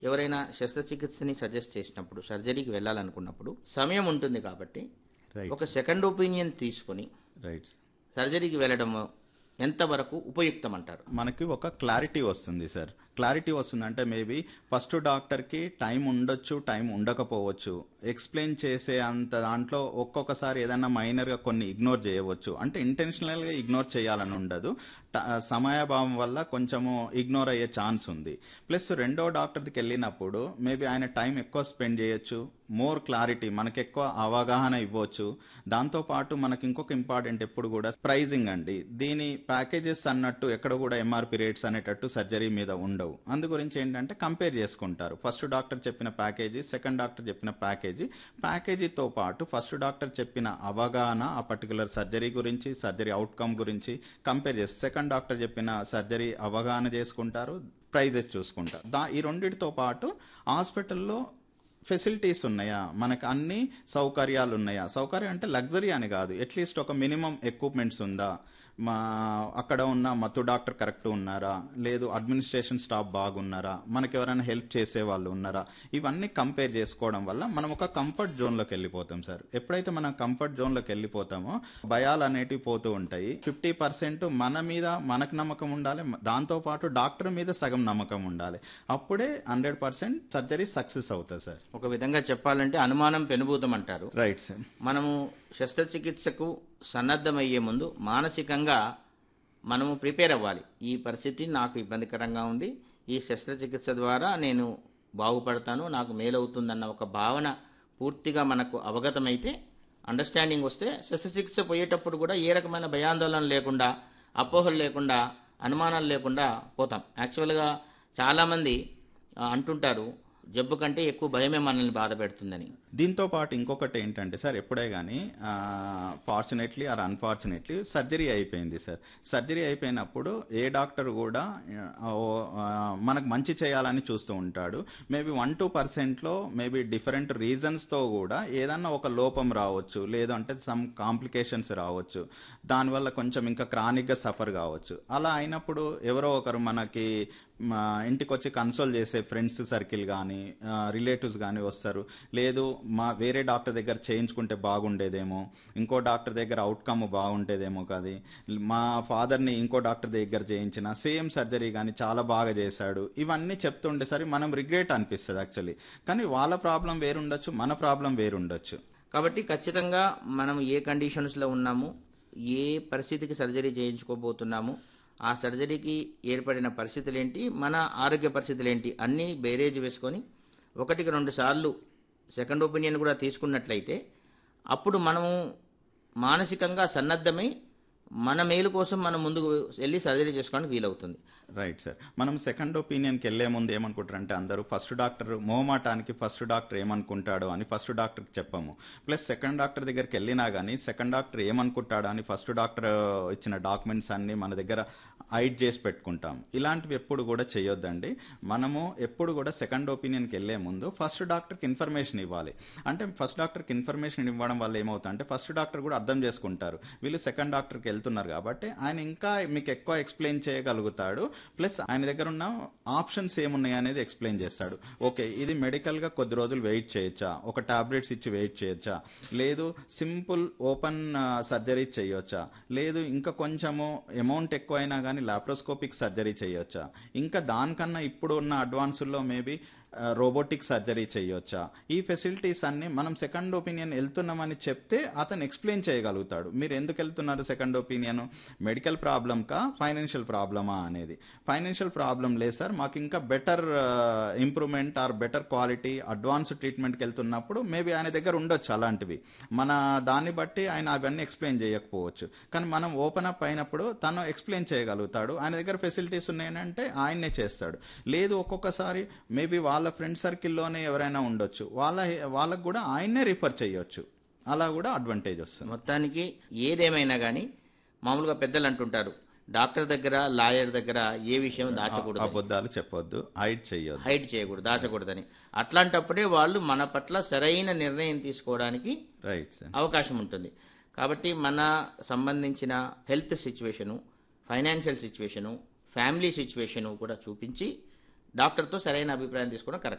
ఎవరైనా శస్త్రచికిత్సని సజెస్ట్ చేసినప్పుడు సర్జరీకి వెళ్ళాలనుకున్నప్పుడు సమయం ఉంటుంది కాబట్టి రైట్ ఒక సెకండ్ ఒపీనియన్ తీసుకొని రైట్ సర్జరీకి వెళ్ళడం ఎంతవరకు ఉపయుక్తం అంటారు మనకి ఒక క్లారిటీ వస్తుంది సార్ క్లారిటీ వస్తుందంటే మేబీ ఫస్ట్ డాక్టర్కి టైం ఉండొచ్చు టైం ఉండకపోవచ్చు ఎక్స్ప్లెయిన్ చేసే అంత దాంట్లో ఒక్కొక్కసారి ఏదైనా మైనర్గా కొన్ని ఇగ్నోర్ చేయవచ్చు అంటే ఇంటెన్షనల్గా ఇగ్నోర్ చేయాలని ఉండదు ట- సమయాభావం వల్ల కొంచెము ఇగ్నోర్ అయ్యే ఛాన్స్ ఉంది ప్లస్ రెండో డాక్టర్కి వెళ్ళినప్పుడు మేబీ ఆయన టైం ఎక్కువ స్పెండ్ చేయొచ్చు మోర్ క్లారిటీ మనకి ఎక్కువ అవగాహన ఇవ్వచ్చు దాంతోపాటు మనకి ఇంకొక ఇంపార్టెంట్ ఎప్పుడు కూడా ప్రైజింగ్ అండి దీని ప్యాకేజెస్ అన్నట్టు ఎక్కడ కూడా ఎంఆర్పి రేట్స్ అనేటట్టు సర్జరీ మీద ఉండవు అందు గురించి ఏంటంటే కంపేర్ చేసుకుంటారు ఫస్ట్ డాక్టర్ చెప్పిన ప్యాకేజీ సెకండ్ డాక్టర్ చెప్పిన ప్యాకేజీ ప్యాకేజీతో పాటు ఫస్ట్ డాక్టర్ చెప్పిన అవగాహన ఆ పర్టికులర్ సర్జరీ గురించి సర్జరీ అవుట్కమ్ గురించి కంపేర్ చేసి సెకండ్ డాక్టర్ చెప్పిన సర్జరీ అవగాహన చేసుకుంటారు ప్రైజెస్ చూసుకుంటారు దా ఈ రెండింటితో పాటు హాస్పిటల్లో ఫెసిలిటీస్ ఉన్నాయా మనకు అన్ని సౌకర్యాలు ఉన్నాయా సౌకర్యం అంటే లగ్జరీ అని కాదు అట్లీస్ట్ ఒక మినిమం ఎక్విప్మెంట్స్ ఉందా మా అక్కడ ఉన్న మత్తు డాక్టర్ కరెక్ట్ ఉన్నారా లేదు అడ్మినిస్ట్రేషన్ స్టాఫ్ బాగున్నారా మనకి ఎవరైనా హెల్ప్ చేసే వాళ్ళు ఉన్నారా ఇవన్నీ కంపేర్ చేసుకోవడం వల్ల మనం ఒక కంఫర్ట్ జోన్లోకి వెళ్ళిపోతాం సార్ ఎప్పుడైతే మనం కంఫర్ట్ జోన్లోకి వెళ్ళిపోతామో భయాలు అనేటివి పోతూ ఉంటాయి ఫిఫ్టీ పర్సెంట్ మన మీద మనకు నమ్మకం ఉండాలి దాంతోపాటు డాక్టర్ మీద సగం నమ్మకం ఉండాలి అప్పుడే హండ్రెడ్ పర్సెంట్ సర్జరీ సక్సెస్ అవుతుంది సార్ ఒక విధంగా చెప్పాలంటే అనుమానం పెనుభూతం అంటారు రైట్ సార్ మనము శస్త్రచికిత్సకు సన్నద్ధమయ్యే ముందు మానసికంగా మనము ప్రిపేర్ అవ్వాలి ఈ పరిస్థితి నాకు ఇబ్బందికరంగా ఉంది ఈ శస్త్రచికిత్స ద్వారా నేను బాగుపడతాను నాకు మేలవుతుందన్న ఒక భావన పూర్తిగా మనకు అవగతమైతే అండర్స్టాండింగ్ వస్తే శస్త్రచికిత్స పోయేటప్పుడు కూడా ఏ రకమైన భయాందోళన లేకుండా అపోహలు లేకుండా అనుమానాలు లేకుండా పోతాం యాక్చువల్గా చాలామంది ఆ, అంటుంటారు జబ్బు కంటే ఎక్కువ భయమే మనల్ని బాధ పెడుతుందని దీంతో పాటు ఇంకొకటి ఏంటంటే సార్ ఎప్పుడే కానీ ఫార్చునేట్లీ ఆర్ అన్ఫార్చునేట్లీ సర్జరీ అయిపోయింది సార్ సర్జరీ అయిపోయినప్పుడు ఏ డాక్టర్ కూడా ఆ, ఓ, ఆ, మనకు మంచి చేయాలని చూస్తూ ఉంటాడు మేబీ వన్ టూ పర్సెంట్లో మేబీ డిఫరెంట్ రీజన్స్తో కూడా ఏదన్నా ఒక లోపం రావచ్చు లేదంటే సమ్ కాంప్లికేషన్స్ రావచ్చు దానివల్ల కొంచెం ఇంకా క్రానిక్గా సఫర్ కావచ్చు అలా అయినప్పుడు ఎవరో ఒకరు మనకి మా ఇంటికి వచ్చి కన్సోల్ చేసే ఫ్రెండ్స్ సర్కిల్ కానీ రిలేటివ్స్ కానీ వస్తారు లేదు మా వేరే డాక్టర్ దగ్గర చేయించుకుంటే బాగుండేదేమో ఇంకో డాక్టర్ దగ్గర అవుట్కమ్ బాగుండేదేమో కాదు మా ఫాదర్ని ఇంకో డాక్టర్ దగ్గర చేయించిన సేమ్ సర్జరీ కానీ చాలా బాగా చేశాడు ఇవన్నీ చెప్తుండేసరి మనం రిగ్రెట్ అనిపిస్తుంది యాక్చువల్లీ కానీ వాళ్ళ ప్రాబ్లం వేరుండొచ్చు మన ప్రాబ్లం వేరుండొచ్చు కాబట్టి ఖచ్చితంగా మనం ఏ కండిషన్స్లో ఉన్నాము ఏ పరిస్థితికి సర్జరీ చేయించుకోబోతున్నాము ఆ సర్జరీకి ఏర్పడిన పరిస్థితులు ఏంటి మన ఆరోగ్య పరిస్థితులు ఏంటి అన్నీ బేరేజ్ వేసుకొని ఒకటికి రెండు సార్లు సెకండ్ ఒపీనియన్ కూడా తీసుకున్నట్లయితే అప్పుడు మనము మానసికంగా సన్నద్ధమై మన మేలు కోసం మనం ముందుకు వెళ్ళి సర్జరీ చేసుకోవడానికి వీలవుతుంది రైట్ సార్ మనం సెకండ్ ఒపీనియన్కి వెళ్లే ముందు ఏమనుకుంటారంటే అందరూ ఫస్ట్ డాక్టర్ మోమాటానికి ఫస్ట్ డాక్టర్ ఏమనుకుంటాడో అని ఫస్ట్ డాక్టర్కి చెప్పాము ప్లస్ సెకండ్ డాక్టర్ దగ్గరికి వెళ్ళినా కానీ సెకండ్ డాక్టర్ ఏమనుకుంటాడో అని ఫస్ట్ డాక్టర్ ఇచ్చిన డాక్యుమెంట్స్ అన్ని మన దగ్గర హైడ్ చేసి పెట్టుకుంటాం ఇలాంటివి ఎప్పుడు కూడా చేయొద్దండి మనము ఎప్పుడు కూడా సెకండ్ ఒపీనియన్కి వెళ్లే ముందు ఫస్ట్ డాక్టర్కి ఇన్ఫర్మేషన్ ఇవ్వాలి అంటే ఫస్ట్ డాక్టర్కి ఇన్ఫర్మేషన్ ఇవ్వడం వల్ల ఏమవుతుంది అంటే ఫస్ట్ డాక్టర్ కూడా అర్థం చేసుకుంటారు వీళ్ళు సెకండ్ డాక్టర్కి వెళ్తున్నారు కాబట్టి ఆయన ఇంకా మీకు ఎక్కువ ఎక్స్ప్లెయిన్ చేయగలుగుతాడు ప్లస్ ఆయన దగ్గర ఉన్న ఆప్షన్స్ ఏమున్నాయి అనేది ఎక్స్ప్లెయిన్ చేస్తాడు ఓకే ఇది మెడికల్గా కొద్ది రోజులు వెయిట్ చేయొచ్చా ఒక టాబ్లెట్స్ ఇచ్చి వెయిట్ చేయొచ్చా లేదు సింపుల్ ఓపెన్ సర్జరీ చేయొచ్చా లేదు ఇంకా కొంచెము అమౌంట్ ఎక్కువైనా కానీ లాప్రోస్కోపిక్ సర్జరీ చేయొచ్చా ఇంకా దానికన్నా ఇప్పుడు ఉన్న అడ్వాన్సుల్లో మేబీ రోబోటిక్ సర్జరీ చేయొచ్చా ఈ ఫెసిలిటీస్ అన్ని మనం సెకండ్ ఒపీనియన్ వెళ్తున్నామని చెప్తే అతను ఎక్స్ప్లెయిన్ చేయగలుగుతాడు మీరు ఎందుకు వెళ్తున్నారు సెకండ్ ఒపీనియన్ మెడికల్ ప్రాబ్లమ్ కా ఫైనాన్షియల్ ప్రాబ్లమా అనేది ఫైనాన్షియల్ ప్రాబ్లం లేదు సార్ మాకు ఇంకా better improvement or better quality advance ట్రీట్మెంట్కి వెళ్తున్నప్పుడు మేబీ ఆయన దగ్గర ఉండొచ్చు అలాంటివి మన దాన్ని బట్టి ఆయన అవన్నీ ఎక్స్ప్లెయిన్ చేయకపోవచ్చు కానీ మనం ఓపెన్ అప్ అయినప్పుడు తను ఎక్స్ప్లెయిన్ చేయగలుగుతాడు ఆయన దగ్గర ఫెసిలిటీస్ ఉన్నాయంటే ఆయన్నే చేస్తాడు లేదు ఒక్కొక్కసారి మేబీ వాళ్ళ ఫ్రెండ్ సర్కిల్లోనే ఎవరైనా ఉండొచ్చు వాళ్ళ వాళ్ళకు కూడా ఆయన్నే రిఫర్ చేయొచ్చు అలా కూడా అడ్వాంటేజ్ వస్తుంది మొత్తానికి ఏదేమైనా కానీ మామూలుగా పెద్దలు అంటుంటారు డాక్టర్ దగ్గర లాయర్ దగ్గర ఏ విషయం దాచకూడదు అబద్ధాలు చెప్పొద్దు హైడ్ చెయ్యొద్దు హైడ్ చేయకూడదు దాచకూడదని అట్లాంటప్పుడే వాళ్ళు మన పట్ల సరైన నిర్ణయం తీసుకోవడానికి రైట్ సార్ అవకాశం ఉంటుంది కాబట్టి మన సంబంధించిన health situation financial situation family situation కూడా చూపించి డాక్టర్తో సరైన అభిప్రాయం తీసుకోవడం కరెక్ట్